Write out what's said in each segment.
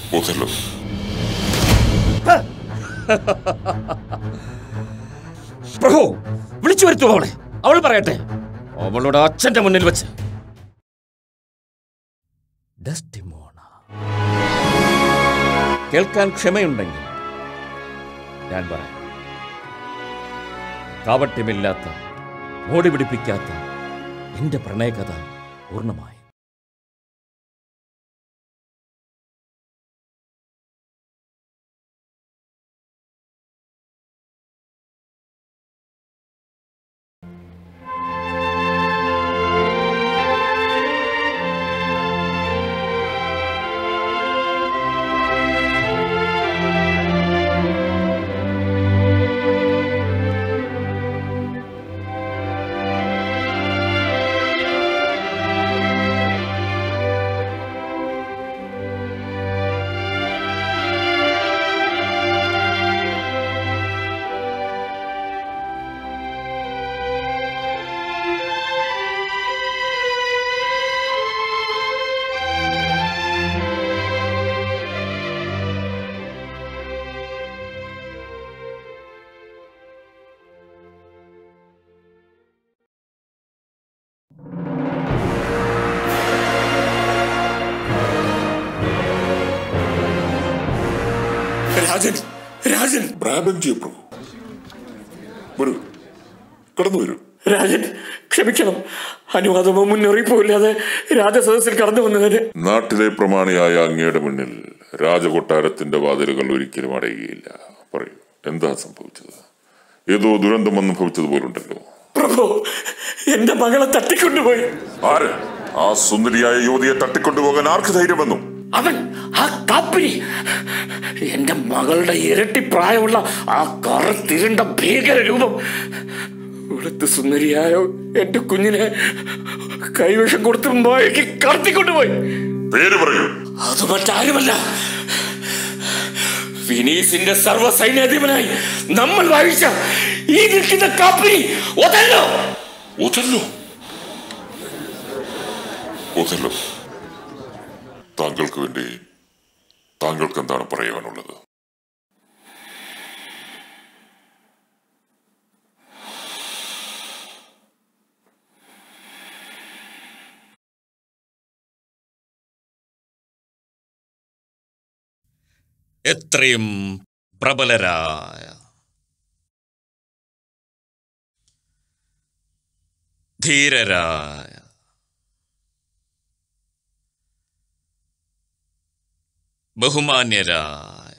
Othello പ്രഭു വിളിച്ചു വരുത്തു അവളെ അവൾ പറയട്ടെ അവളുടെ അച്ഛന്റെ മുന്നിൽ വെച്ച് ഡസ്റ്റിമോണ കേൾക്കാൻ ക്ഷമയുണ്ടെങ്കിൽ ഞാൻ പറയാം കാവട്യമില്ലാത്ത മോടി പിടിപ്പിക്കാത്ത എന്റെ പ്രണയകഥ പൂർണ്ണമായി രാജൻ രാജൻ ബ്രാബൻജി പ്രഭു വരൂ കടന്നു വരൂ രാജൻ ക്ഷമിക്കണം അനുവാദമോ മുന്നറിയിപ്പോ ഇല്ലാതെ രാജസദസ്സിൽ കടന്നു വന്നതിന് നാട്ടിലെ പ്രമാണിയായ അങ്ങയുടെ മുന്നിൽ രാജകൊട്ടാരത്തിന്റെ വാതിലുകൾ ഒരിക്കലും അടയുകയില്ല പറയൂ എന്താ സംഭവിച്ചത് ഏതോ ദുരന്തം അനുഭവിച്ചതുപോലുണ്ടല്ലോ പ്രഭു എന്റെ മകളെ തട്ടിക്കൊണ്ടുപോയി ആര് ആ സുന്ദരിയായ യുവതിയെ തട്ടിക്കൊണ്ടുപോകാൻ ആർക്ക് ധൈര്യം വന്നു അവൻ ആ കാപ്പിരി എന്റെ മകളുടെ ഇരട്ടി പ്രായമുള്ള ആ കറുത്തിരുണ്ട ഭീകര രൂപം വെളുത്ത് സുന്ദരിയായ എന്റെ കുഞ്ഞിനെ കൈവശം കൊടുത്ത് മയക്കി കടത്തിക്കൊണ്ടുപോയി പേര് പറയൂ അത് മറ്റാരുമല്ല വിനീസിന്റെ സർവ്വ സൈന്യാധിപനായി നമ്മൾ വായിച്ച ഈ നിൽക്കുന്ന കാപ്പിരി ഒതല്ലോ ഒതല്ലോ ഒതല്ലോ താങ്കൾക്ക് വേണ്ടി താങ്കൾക്ക് എന്താണ് പറയാനുള്ളത് എത്രയും പ്രബലരായ ധീരരായ ബഹുമാന്യരായ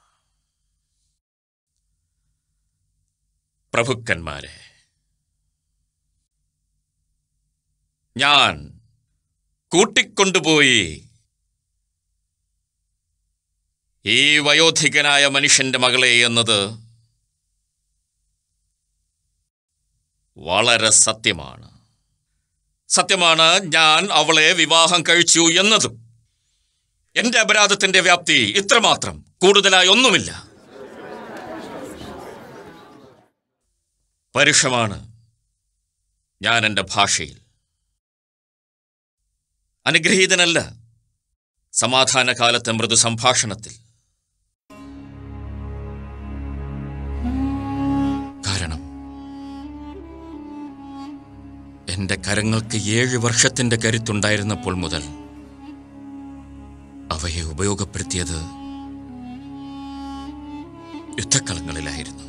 പ്രഭുക്കന്മാരെ ഞാൻ കൂട്ടിക്കൊണ്ടുപോയി ഈ വയോധികനായ മനുഷ്യന്റെ മകളെ എന്നത് വളരെ സത്യമാണ് സത്യമാണ് ഞാൻ അവളെ വിവാഹം കഴിച്ചു എന്നതും എന്റെ അപരാധത്തിന്റെ വ്യാപ്തി ഇത്രമാത്രം കൂടുതലായി ഒന്നുമില്ല പരുഷമാണ് ഞാൻ എൻ്റെ ഭാഷയിൽ അനുഗ്രഹീതനല്ല സമാധാനകാലത്തെ മൃദു സംഭാഷണത്തിൽ കാരണം എന്റെ കരങ്ങൾക്ക് ഏഴ് വർഷത്തിന്റെ കരുത്തുണ്ടായിരുന്നപ്പോൾ മുതൽ അവയെ ഉപയോഗപ്പെടുത്തിയത് യുദ്ധക്കളങ്ങളിലായിരുന്നു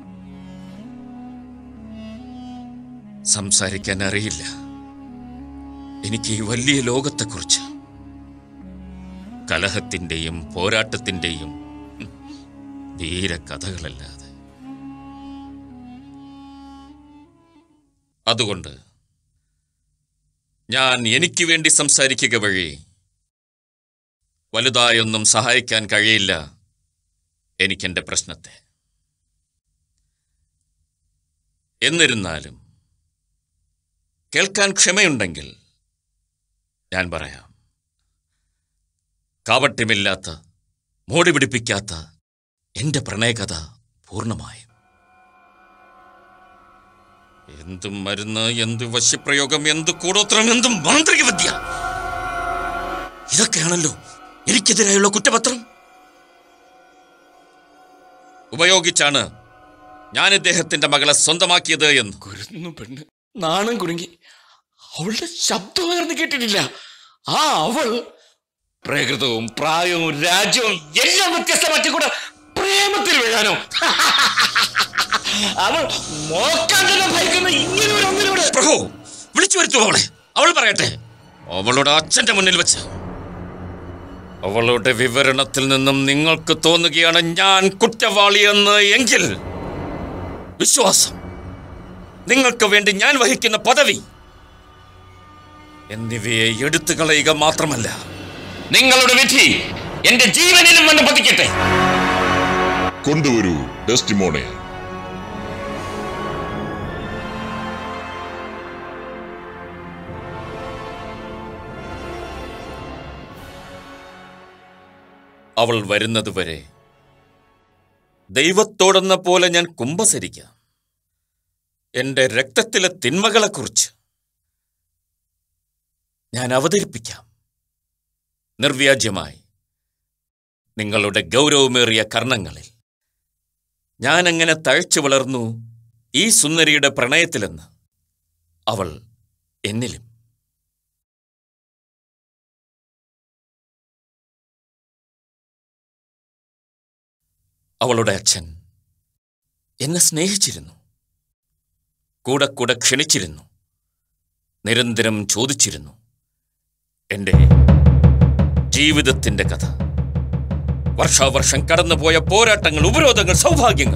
സംസാരിക്കാൻ അറിയില്ല എനിക്ക് ഈ വലിയ ലോകത്തെക്കുറിച്ച് കലഹത്തിന്റെയും പോരാട്ടത്തിന്റെയും ഉം, ധീരകഥകളല്ലാതെ അതുകൊണ്ട് ഞാൻ എനിക്ക് വേണ്ടി സംസാരിക്കുക വഴി വലുതായൊന്നും സഹായിക്കാൻ കഴിയില്ല എനിക്കെന്റെ പ്രശ്നത്തെ എന്നിരുന്നാലും കേൾക്കാൻ ക്ഷമയുണ്ടെങ്കിൽ ഞാൻ പറയാം കാവട്യമില്ലാത്ത മോടി പിടിപ്പിക്കാത്ത എന്റെ പ്രണയകഥ പൂർണ്ണമായും എന്തും മരുന്ന് എന്ത് വശ്യപ്രയോഗം എന്ത് കൂടോത്രം എന്തും മാന്ത്രിക വിദ്യ ഇതൊക്കെയാണല്ലോ എനിക്കെതിരായുള്ള കുറ്റപത്രം ഉപയോഗിച്ചാണ് ഞാൻ ഇദ്ദേഹത്തിന്റെ മകളെ സ്വന്തമാക്കിയത് എന്ന് കുരുന്നു പെണ്ണ് നാണം കുടുങ്ങി അവളുടെ ശബ്ദം ഉയർന്നു കേട്ടിട്ടില്ല ആ അവൾ പ്രകൃതവും പ്രായവും രാജ്യവും എല്ലാം വ്യത്യസ്തമാറ്റി കൂടെ പ്രേമത്തിൽ വീഴാനോ അവൾ മോക്കാൻ തന്നെ ഭയക്കുന്ന ഇങ്ങനെ ഒരു ഒന്നിലൂടെ പ്രഭു വിളിച്ചു വരുത്തു അവളെ അവൾ പറയട്ടെ അവളുടെ അച്ഛന്റെ മുന്നിൽ വെച്ച് അവളുടെ വിവരണത്തിൽ നിന്നും നിങ്ങൾക്ക് തോന്നുകയാണ് ഞാൻ കുറ്റവാളിയെന്ന് എങ്കിൽ വിശ്വാസം നിങ്ങൾക്ക് വേണ്ടി ഞാൻ വഹിക്കുന്ന പദവി എന്നിവയെ എടുത്തു കളയുക മാത്രമല്ല നിങ്ങളുടെ വിധി എന്റെ ജീവനിലും വന്ന് പതിക്കട്ടെ കൊണ്ടുവരൂ ഡെസ്റ്റിമോണെ അവൾ വരുന്നതുവരെ ദൈവത്തോടെന്ന പോലെ ഞാൻ കുമ്പസരിക്കാം എന്റെ രക്തത്തിലെ തിന്മകളെക്കുറിച്ച് ഞാൻ അവതരിപ്പിക്കാം നിർവ്യാജ്യമായി നിങ്ങളുടെ ഗൗരവമേറിയ കർണങ്ങളിൽ ഞാൻ എങ്ങനെ തഴച്ചു വളർന്നു ഈ സുന്ദരിയുടെ പ്രണയത്തിലെന്ന് അവൾ എന്നിലും അവളുടെ അച്ഛൻ എന്നെ സ്നേഹിച്ചിരുന്നു കൂടെ കൂടെ ക്ഷണിച്ചിരുന്നു നിരന്തരം ചോദിച്ചിരുന്നു എൻ്റെ ജീവിതത്തിൻ്റെ കഥ വർഷാവർഷം കടന്നുപോയ പോരാട്ടങ്ങൾ ഉപരോധങ്ങൾ സൗഭാഗ്യങ്ങൾ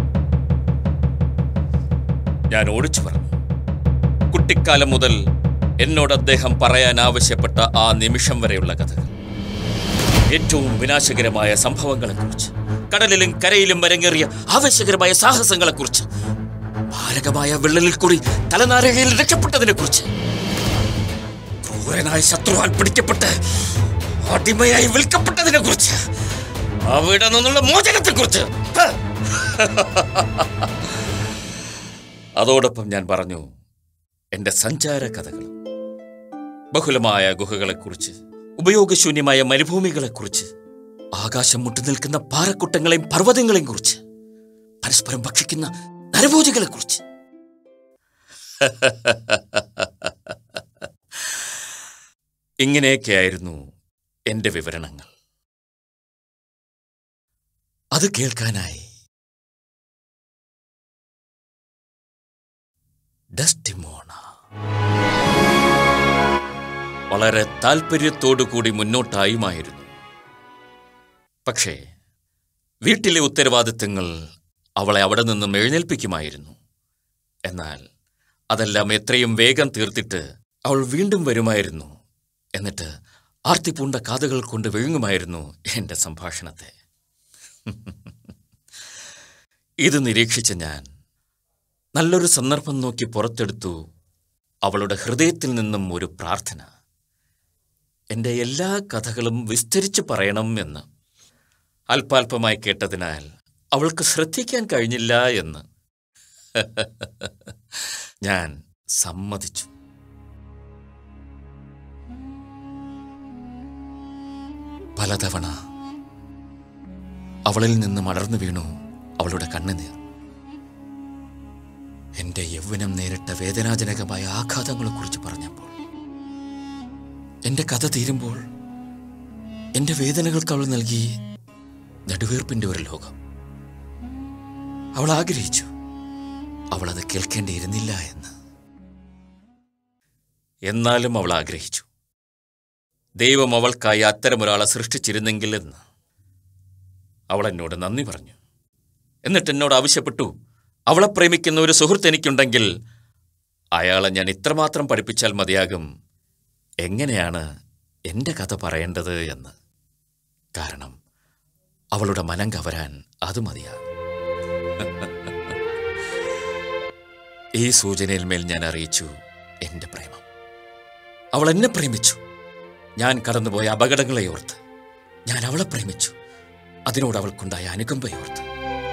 ഞാൻ ഓടിച്ചു പറഞ്ഞു കുട്ടിക്കാലം മുതൽ എന്നോട് അദ്ദേഹം പറയാൻ ആവശ്യപ്പെട്ട ആ നിമിഷം വരെയുള്ള കഥകൾ ഏറ്റവും വിനാശകരമായ സംഭവങ്ങളെക്കുറിച്ച് കടലിലും കരയിലും വരങ്ങേറിയ ആവേശകരമായ സാഹസങ്ങളെക്കുറിച്ച് മാരകമായ വിള്ളലിൽ കൂടി തലനാരകയിൽ രക്ഷപ്പെട്ടതിനെക്കുറിച്ച് ക്രൂരനായ ശത്രുവാൻ പിടിക്കപ്പെട്ട് അടിമയായി വിൽക്കപ്പെട്ടതിനെക്കുറിച്ച് അവിടെ നിന്നുള്ള മോചനത്തെക്കുറിച്ച് ഹ! അതോടൊപ്പം ഞാൻ പറഞ്ഞു എന്റെ സഞ്ചാര കഥകളും ബഹുലമായ ഗുഹകളെക്കുറിച്ച് ഉപയോഗശൂന്യമായ മരുഭൂമികളെക്കുറിച്ച് ആകാശം മുട്ടി നിൽക്കുന്ന പാറക്കുട്ടങ്ങളെയും പർവ്വതങ്ങളെയും കുറിച്ച് പരസ്പരം ഭക്ഷിക്കുന്ന നരഭോജികളെക്കുറിച്ച് ഇങ്ങനെയൊക്കെയായിരുന്നു എന്റെ വിവരണങ്ങൾ അത് കേൾക്കാനായി ഡസ്റ്റിമോണ വളരെ താല്പര്യത്തോടു കൂടി മുന്നോട്ടായുമായിരുന്നു പക്ഷേ വീട്ടിലെ ഉത്തരവാദിത്തങ്ങൾ അവളെ അവിടെ നിന്നും എഴുന്നേൽപ്പിക്കുമായിരുന്നു എന്നാൽ അതെല്ലാം എത്രയും വേഗം തീർത്തിട്ട് അവൾ വീണ്ടും വരുമായിരുന്നു എന്നിട്ട് ആർത്തിപൂണ്ട കാതുകൾ കൊണ്ട് വിഴുങ്ങുമായിരുന്നു എന്റെ സംഭാഷണത്തെ ഇത് നിരീക്ഷിച്ച ഞാൻ നല്ലൊരു സന്ദർഭം നോക്കി പുറത്തെടുത്തു അവളുടെ ഹൃദയത്തിൽ നിന്നും ഒരു പ്രാർത്ഥന എൻ്റെ എല്ലാ കഥകളും വിസ്തരിച്ച് പറയണം എന്ന് അല്പാൽപമായി കേട്ടതിനാൽ അവൾക്ക് ശ്രദ്ധിക്കാൻ കഴിഞ്ഞില്ല എന്ന് ഞാൻ സമ്മതിച്ചു പലതവണ അവളിൽ നിന്ന് മലർന്നു വീണു അവളുടെ കണ്ണുനീർ എന്റെ യൗവനം നേരിട്ട വേദനാജനകമായ ആഘാതങ്ങളെക്കുറിച്ച് പറഞ്ഞപ്പോൾ എന്റെ കഥ തീരുമ്പോൾ എന്റെ വേദനകൾക്ക് അവൾ നൽകി നെടുവീർപ്പിന്റെ ഒരു ലോകം അവൾ ആഗ്രഹിച്ചു അവൾ അത് കേൾക്കേണ്ടിയിരുന്നില്ല എന്ന് എന്നാലും അവൾ ആഗ്രഹിച്ചു ദൈവം അവൾക്കായി അത്തരമൊരാളെ സൃഷ്ടിച്ചിരുന്നെങ്കിൽ എന്ന് അവൾ എന്നോട് നന്ദി പറഞ്ഞു എന്നിട്ട് എന്നോട് ആവശ്യപ്പെട്ടു അവളെ പ്രേമിക്കുന്ന ഒരു സുഹൃത്ത് എനിക്കുണ്ടെങ്കിൽ അയാളെ ഞാൻ ഇത്രമാത്രം പഠിപ്പിച്ചാൽ മതിയാകും എങ്ങനെയാണ് എൻ്റെ കഥ പറയേണ്ടത് എന്ന് കാരണം അവളുടെ മനം കവരാൻ അത് മതിയാകും ഈ സൂചനയിൽ മേൽ ഞാൻ അറിയിച്ചു എൻ്റെ പ്രേമം അവൾ എന്നെ പ്രേമിച്ചു ഞാൻ കടന്നുപോയ അപകടങ്ങളെ ഓർത്ത് ഞാൻ അവളെ പ്രേമിച്ചു അതിനോട് അവൾക്കുണ്ടായ അനുകമ്പയോർത്ത്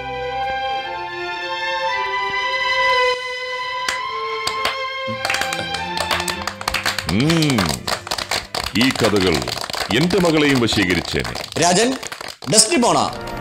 ഉം. ഈ കഥകൾ എന്റെ മകളെയും വശീകരിച്ചേനെ രാജൻ ഡസ്റ്റിമോണ